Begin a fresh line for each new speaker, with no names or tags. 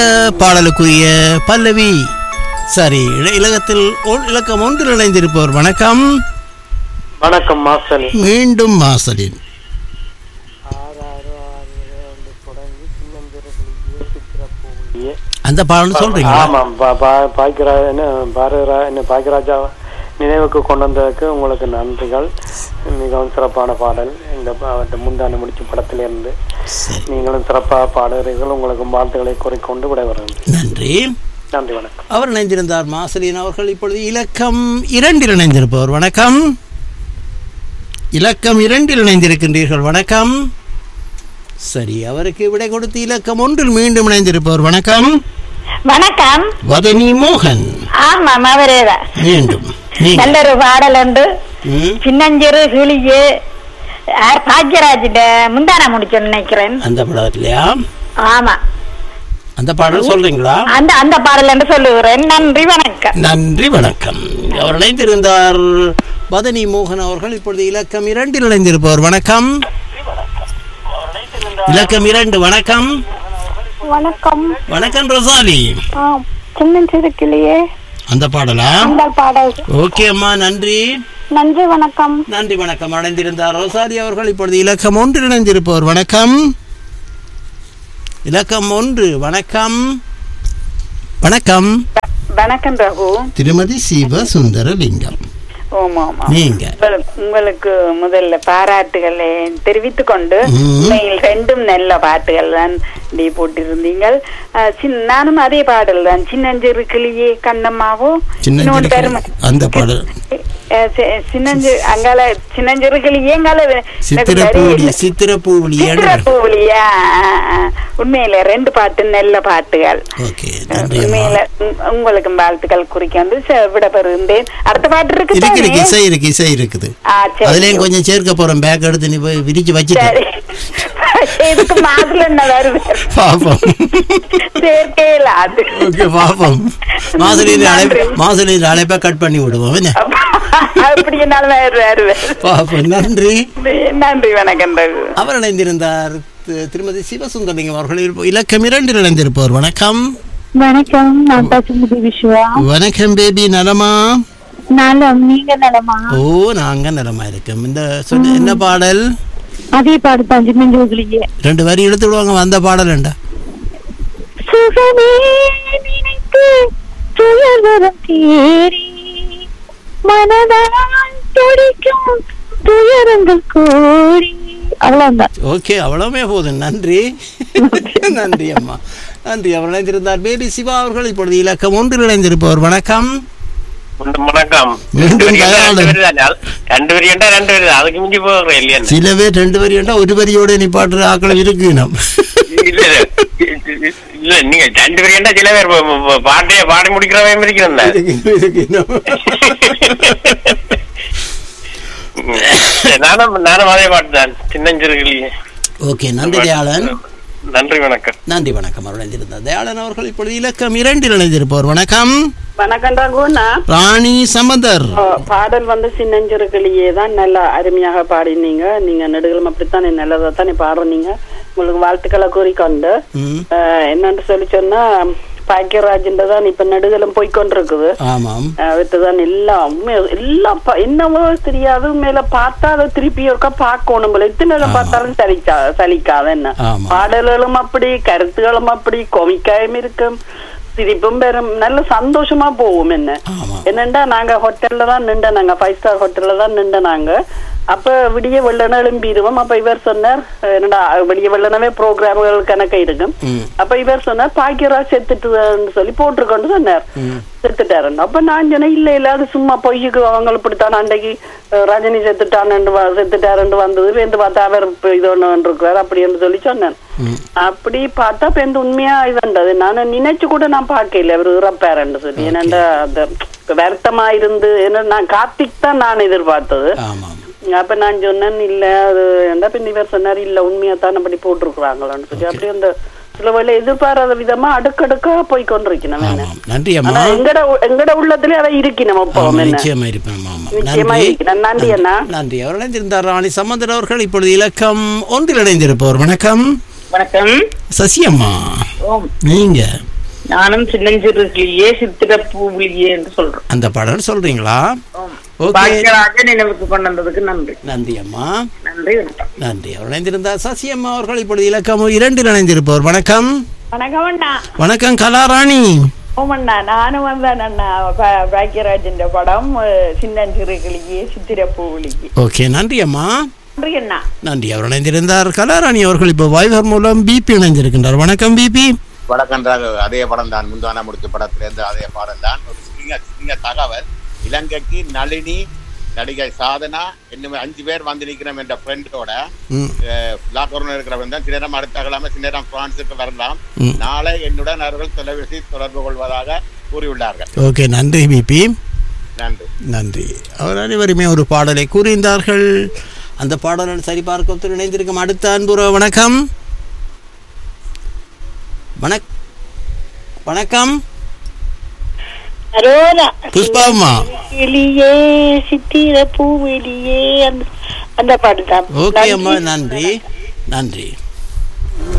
பாடலுக்குரிய பல்லவி சரி இல- இலக்கத்தில் ஒ- இலக்கம் ஒன்றில் இணைந்திருப்பவர் வணக்கம்
வணக்கம் மாஸ்டர்
மீண்டும் மாசலின் அந்த பாடல் சொல்றீங்களா
ஆமாம் பா- பா- பாக்கியரா என்ன பாரதிரா என்ன பாக்கியராஜா நினைவுக்கு கொண்டு வந்ததுக்கு உங்களுக்கு நன்றிகள் மிகவும் சிறப்பான பாடல் இந்த ப- அவர்ட்ட முந்தான முடிச்ச படத்திலிருந்து
சரி
நீங்களும் சிறப்பாக பாடுகிறீர்கள் உங்களுக்கு வாழ்த்துக்களை கூறிக்கொண்டு விடைபெறுகிறேன்
நன்றி
நன்றி வணக்கம்
அவர் இணைந்திருந்தார் மாசலின் அவர்கள் இப்பொழுது இலக்கம் இரண்டில் இணைந்திருப்பவர் வணக்கம் இலக்கம் இரண்டில் இணைந்திருக்கின்றீர்கள் வணக்கம் சரி அவருக்கு விடை கொடுத்து இலக்கம் ஒன்றில் மீண்டும் இணைந்திருப்பவர் வணக்கம்
வணக்கம்
வதனி மோகன்
ஆமாம் அவரேதான்
மீண்டும் நீங்க
நல்ல ஒரு பாடல் உண்டு
ம்,
சின்னஞ்சிறு கிளியே ஆர் பாக்யராஜிட்ட முந்தான முடிச்சோன்னு நினைக்கிறேன்
அந்த படத்துலயா
ஆமா
அந்த பாடல் சொல்றீங்களா
அந்த அந்த பாடல் என்று சொல்லுகிறேன் நன்றி வணக்கம்
நன்றி வணக்கம் அவர் இணைந்திருந்தார் பதனி மோகன் அவர்கள் இப்பொழுது இலக்கம் இரண்டில் இணைந்திருப்பவர் வணக்கம் இலக்கம் இரண்டு வணக்கம்
வணக்கம்
வணக்கம் ரொசாலி
சின்னஞ்சிறு கிளியே
அந்த பாடலா
அந்த பாடல்
ஓகே அம்மா நன்றி
நன்றி வணக்கம்
நன்றி வணக்கம் அடைந்திருந்தார் ரோசாலி அவர்கள் இப்பொழுது இலக்கம் ஒன்றில் இணைந்திருப்பவர் வணக்கம் இலக்கம் ஒன்று வணக்கம் வணக்கம்
வணக்கம் ரகு
திருமதி சிவ சுந்தரலிங்கம்
ஓமா ஆமா
நீங்க
உங்களுக்கு- உங்களுக்கு முதல்ல பாராட்டுகளை தெரிவித்துக் கொண்டு
ம்.
உண்மையில் ரெண்டும் நல்ல பாட்டுகள் தான் நீ போட்டிருந்தீங்கள் அஹ், சின்ன- நானும் அதே பாடல் தான் சின்னஞ்சிறு கிளியே கண்ணம்மாவோ
சின்ன
இன்னொரு
சிறு
பெருமை
அந்த பாடல்
அஹ், சி- சின்னஞ்சு அங்கால சின்னஞ்சிறு கிளியே அங்கால
சித்திர பூவலி சித்திர பூவலி
பூவலியா உண்மையில ரெண்டு பாட்டு நல்ல பாட்டுகள்
ஓகே நன்றி அம்மா
உண்மையில உ- உங்களுக்கு வாழ்த்துக்கள் குறிக்க வந்து ச- விடப்பெறுந்தேன் அடுத்த பாட்டு இருக்கு
இருக்கு இருக்கு
தானே?
இசை இருக்கு இசை இருக்குது
ஆ, சரி.
அதுலயும் கொஞ்சம் சேர்க்க போறோம் பேக் எடுத்து நீ போய் விரிச்சு வச்சுட்டு
சரி இதுக்கு மாதிரி என்ன வருது
பாப்போம்
சேர்க்கையில அது
ஓகே பாப்போம் மாசலின் அழைப்பு
நன்றி.
மாசலின் அழைப்பை கட் பண்ணி விடுவோம் என்ன
அப்படி என்னாலும் வருவேன்
பாப்போம் நன்றி
நன்றி வணக்கம் ரகு
அவர் இணைந்திருந்தார் தி- திருமதி சிவசுந்தரலிங்கம் அவர்கள் இருப்ப- இலக்கம் இரண்டில் இணைந்திருப்பவர் வணக்கம்
வணக்கம் நான் பசுமதி விஸ்வா
வணக்கம் பேபி நலமா
நலம் நீங்க நலமா
ஓ நாங்க நலமா இருக்கோம் இந்த சொன்ன என்ன பாடல்
அதே பாடு தான் சின்னஞ்சிறு கிளியே
ரெண்டு வரி எடுத்து விடுவாங்க வந்த பாடல் என்ன
சுகமே நினைத்து துயர்வரம் தேறி மனதால் துடிக்கும் துயரங்கள் கோரி அவ்வளவுதான்
ஓகே அவ்வளவுமே போதும் நன்றி நன்றி அம்மா நன்றி அவர் இணைந்திருந்தார் பேபி சிவா அவர்கள் இப்பொழுது இலக்கம் ஒன்றில் இணைந்திருப்பவர் வணக்கம்
வணக்கம்
மீண்டும்
ரெண்டு
தயாளன்.
பேரு தானே? ரெண்டு பேர் ஏண்டா ரெண்டு பேர் அதுக்கு மிஞ்சி போகிறேன் இல்லையா
சில பேர் ரெண்டு வரி என்றா ஒரு வரியோட நிப்பாட்டுற ஆக்கள் இருக்கு நம்
இல்ல இல்ல. இல்ல நீங்க ரெண்டு பேர் ஏண்டா சில பேர் ப- ப- ப- பாட்டையே பாடி முடிக்கிறவன் இருக்கிறேன்
இருக்கு, இருக்கு நம்.
நானும் நானும் அதே பாட்டு தான் சின்னஞ்சிறுகளையே
ஓகே நன்றி தயாளன்
நன்றி வணக்கம்
நன்றி வணக்கம் அவர் இணைந்திருந்தார் தயாளன் அவர்கள் இப்பொழுது இலக்கம் இரண்டில் இணைந்திருப்பவர் வணக்கம்
வணக்கம் ரகுனா
ராணி சமந்தர்
பாடல் வந்து சின்னஞ்சிறு கிளியே தான் நல்லா அருமையாக பாடினீங்க நீங்க நெடுகளும் அப்படித்தான் நல்லதா தானே பாடுறீங்க உங்களுக்கு வாழ்த்துக்களை கூறிக்கொண்டு
ம்,
அஹ், என்னன்னு சொல்லி சொன்னா பாக்கியராஜன் தான் இப்ப நெடுகளும் போய்க்கொண்டிருக்குது
ஆமாம்
அவர்தான் எல்லாம் உண்மையா எல்லாம் ப- என்னவோ தெரியாது மேல பார்த்தா அதை திருப்பி ஒருக்கா பார்க்கணும் போல எத்தனை நேரம்
ஆமா.
பார்த்தாலும் சலிக்கா சலிக்காத என்ன
ஆமா.
பாடல்களும் அப்படி கருத்துகளும் அப்படி கொமிக்காயும் இருக்கும் சிரிப்பும் பெரும் நல்ல சந்தோஷமா போகும் என்ன
ஆமாம்
என்னண்டா நாங்க ஹோட்டல்ல தான் நின்ற நாங்க ஃபைவ் ஸ்டார் ஹோட்டல்ல தான் நின்ற நாங்க அப்ப விடிய வெள்ளன எழும்பிடுவோம் அப்ப இவர் சொன்னார் என்னடா விடிய வெள்ளனவே ப்ரோக்ராம்கள் கணக்கு இருக்கும்
ம்.
அப்ப இவர் சொன்னார் பாக்கியராஜ் செத்துட்டுன்னு சொல்லி போட்டிருக்கோன்னு சொன்னார் செத்துட்டாருன்னு அப்ப நான் சொன்னேன் இல்ல இல்ல அது சும்மா பொய்யுக்கு அவங்க இப்படித்தான் அன்றைக்கு அஹ், ரஜினி செத்துட்டான்னு வ- செத்துட்டாருன்னு வந்தது வேந்து பார்த்தா அவர் இப்ப இது ஒண்ணு இருக்கிறார் அப்படின்னு சொல்லி சொன்னேன் அப்படி பார்த்தா இப்ப இந்த உண்மையா இதுண்டது நான் நினைச்சு கூட நான் பார்க்கல அவர் இறப்பாருன்னு சொல்லி ஏன்னா அந்த வருத்தமா இருந்து ஏன்னா நான் கார்த்திக் தான் நான் எதிர்பார்த்தது
ஆமாம்
அப்ப நான் சொன்னேன் இல்ல அது என்ன பின் இவர் சொன்னார் இல்ல உண்மையா தான் அப்படி போட்டிருக்கிறாங்களான்னு சொல்லி அப்படி அந்த சில வேலை எதிர்பாராத விதமா அடுக்கடுக்கா போய் கொண்டிருக்கணும் என்ன
ஆமாம் நன்றி அம்மா
ஆனா எங்கட உ- எங்கட உள்ளத்திலே அதை இருக்கணும் அப்போ
ஆமாம்,
என்ன
நிச்சயமா இருப்பேன் ஆமாம்
நிச்சயமா
நன்றி
இருக்கணும் நன்றி அண்ணா
நன்றி அவர் இணைந்திருந்தார் ராணி சம்பந்தர் அவர்கள் இப்பொழுது இலக்கம் ஒன்றில் இணைந்திருப்பவர் வணக்கம்
வணக்கம்
சசியம்மா நீங்க
நானும் சின்னஞ்சிறுக்கிலேயே சித்திர பூவிலியே என்று சொல்றோம்
அந்த பாடல் சொல்றீங்களா ஓகே
பாக்கியராஜ நினைவுக்கு கொண்டு வந்ததுக்கு நன்றி
நன்றி அம்மா
நன்றி வணக்கம்
நன்றி அவர் இணைந்திருந்தார் சசி அம்மா அவர்கள் இப்பொழுது இலக்கம் இரண்டில் இணைந்திருப்பவர் வணக்கம்
வணக்கம் அண்ணா
வணக்கம் கலாராணி
ஓமண்ணா நானும் வந்தேன் அண்ணா ப- பாக்கியராஜன் படம் அஹ், சின்னஞ்சிறு கிளியே சித்திரப்பூவிலிக்கு
ஓகே நன்றி அம்மா
நன்றி அண்ணா
நன்றி அவர் இணைந்திருந்தார் கலாராணி அவர்கள் இப்போ வைவர் மூலம் பிபி இணைந்திருக்கின்றார் வணக்கம் பிபி
வடக்கன்றாக அதே படம் தான் முந்தான முடிச்ச படத்திலிருந்து அதே பாடம் தான் ஒரு சிங்க சிங்க தகவல் இலங்கைக்கு நளினி நடிகை சாதனா இன்னும் அஞ்சு பேர் வந்திருக்கிறோம் என்ற ஃப்ரெண்டோட
ம்
லாக்டவுன் இருக்கிறவன் தான் சில நேரம் அடுத்த கிழமை சில நேரம் பிரான்ஸுக்கு வரலாம்
ம்.
நாளை என்னுடன் அவர்கள் தொலைபேசி தொடர்பு கொள்வதாக கூறியுள்ளார்கள்
ஓகே நன்றி பிபி
நன்றி
நன்றி அவர் அனைவருமே ஒரு பாடலை கூறியிருந்தார்கள் அந்த பாடலை சரிபார்க்க இணைந்திருக்கும் அடுத்த அன்புற வணக்கம் வணக் வணக்கம்
அரோரா
புஷ்பாம்மா
வெளியே சித்திர பூவெளியே அந்த அந்த பாட்டு தான்
ஓகே அம்மா நன்றி நன்றி